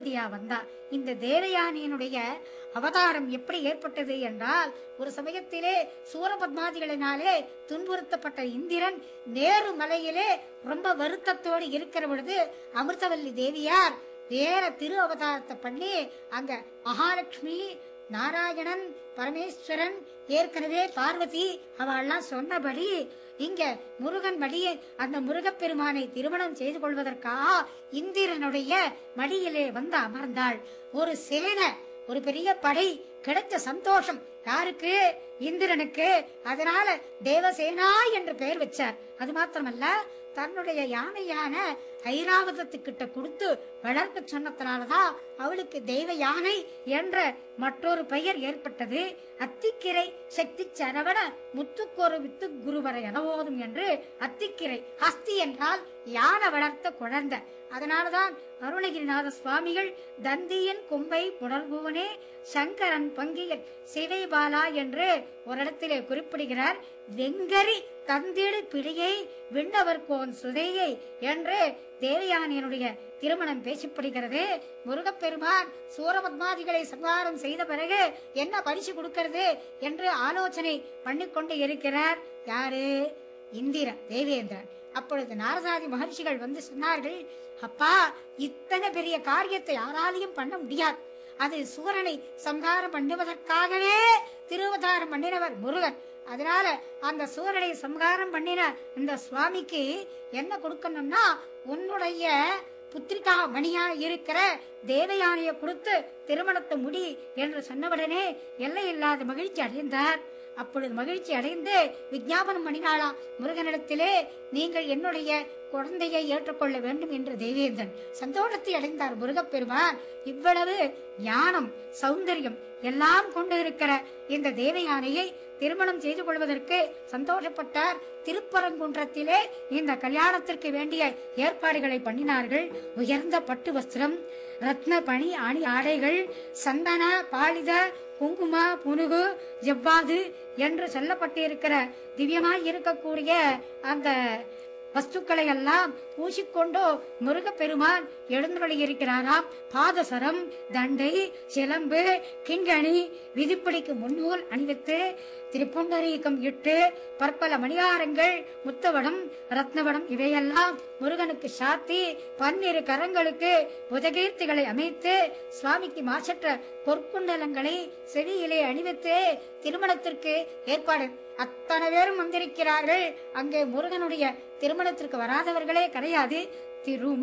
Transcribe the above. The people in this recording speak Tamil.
பார்வதியா வந்தா இந்த தேவயானியினுடைய அவதாரம் எப்படி ஏற்பட்டது என்றால் ஒரு சமயத்திலே சூரபத்மாதிகளினாலே துன்புறுத்தப்பட்ட இந்திரன் நேரு மலையிலே ரொம்ப வருத்தத்தோடு இருக்கிற பொழுது அமிர்தவல்லி தேவியார் வேற திரு அவதாரத்தை பண்ணி அங்க மகாலட்சுமி நாராயணன் பரமேஸ்வரன் ஏற்கனவே பார்வதி அவெல்லாம் சொன்னபடி இங்க முருகன் மடியை அந்த முருகப்பெருமானை திருமணம் செய்து கொள்வதற்காக இந்திரனுடைய மடியிலே வந்து அமர்ந்தாள் ஒரு சேனை ஒரு பெரிய படை கிடைச்ச சந்தோஷம் யாருக்கு இந்திரனுக்கு அதனால தேவசேனா என்று பெயர் வச்சார் அது மாத்திரமல்ல தன்னுடைய யானையான ஐராவதத்துக்கிட்ட கொடுத்து வளர்க்க சொன்னதுனாலதான் அவளுக்கு தெய்வ யானை என்ற மற்றொரு பெயர் ஏற்பட்டது அத்திக்கிரை சக்தி சரவண முத்துக்கொரு வித்து குருவரை எனவோதும் என்று அத்திக்கிரை ஹஸ்தி என்றால் யானை வளர்த்த குழந்தை அதனாலதான் அருணகிரிநாத சுவாமிகள் தந்தியின் கொம்பை புனர்புவனே சங்கரன் பங்கியல் சிவைபாலா என்று ஒரு இடத்திலே குறிப்பிடுகிறார் வெங்கரி தந்திடு பிடியை விண்ணவர்கோன் சுதையை என்று தேவயானியனுடைய திருமணம் பேசப்படுகிறது முருகப்பெருமான் சூரபத்மாதிகளை சங்காரம் செய்த பிறகு என்ன பரிசு கொடுக்கிறது என்று ஆலோசனை பண்ணிக்கொண்டு இருக்கிறார் யாரு இந்திரன் தேவேந்திரன் அப்பொழுது நாரதாதி மகர்ஷிகள் வந்து சொன்னார்கள் அப்பா இத்தனை பெரிய காரியத்தை யாராலையும் பண்ண முடியாது அது சூரனை சம்ஹாரம் பண்ணுவதற்காகவே திருவதாரம் பண்ணினவர் முருகன் அதனால அந்த சூரனை சம்ஹாரம் பண்ணின இந்த சுவாமிக்கு என்ன கொடுக்கணும்னா உன்னுடைய புத்திரிகா மணியா இருக்கிற தேவயானையை கொடுத்து திருமணத்தை முடி என்று சொன்னவுடனே எல்லை இல்லாத மகிழ்ச்சி அடைந்தார் அப்பொழுது மகிழ்ச்சி அடைந்து விஞ்ஞாபனம் பண்ணினாளாம் முருகனிடத்திலே நீங்கள் என்னுடைய குழந்தையை ஏற்றுக்கொள்ள வேண்டும் என்று தேவேந்திரன் சந்தோஷத்தை அடைந்தார் முருகப்பெருமான் இவ்வளவு ஞானம் சௌந்தரியம் எல்லாம் கொண்டு இருக்கிற இந்த தேவயானையை திருமணம் செய்து கொள்வதற்கு சந்தோஷப்பட்டார் திருப்பரங்குன்றத்திலே இந்த கல்யாணத்திற்கு வேண்டிய ஏற்பாடுகளை பண்ணினார்கள் உயர்ந்த பட்டு வஸ்திரம் ரத்ன பணி அணி ஆடைகள் சந்தன பாலித குங்கும புனுகு ஜவ்வாது என்று சொல்லப்பட்டிருக்கிற திவ்யமாய் இருக்கக்கூடிய அந்த வஸ்துக்களை எல்லாம் பூசிக்கொண்டு முருகப்பெருமான் எழுந்தருளி இருக்கிறாராம் பாதசரம் தண்டை சிலம்பு கிங்கணி விதிப்படிக்கு முன்னூல் அணிவித்து திருப்புண்டரீகம் இட்டு பற்பல மணியாரங்கள் முத்தவடம் ரத்னவடம் இவையெல்லாம் முருகனுக்கு சாத்தி பன்னிரு கரங்களுக்கு புதகீர்த்திகளை அமைத்து சுவாமிக்கு மாசற்ற பொற்குண்டலங்களை செடியிலே அணிவித்து திருமணத்திற்கு ஏற்பாடு அத்தனை பேரும் வந்திருக்கிறார்கள் அங்கே முருகனுடைய திருமணத்திற்கு வராதவர்களே கிடையாது திரு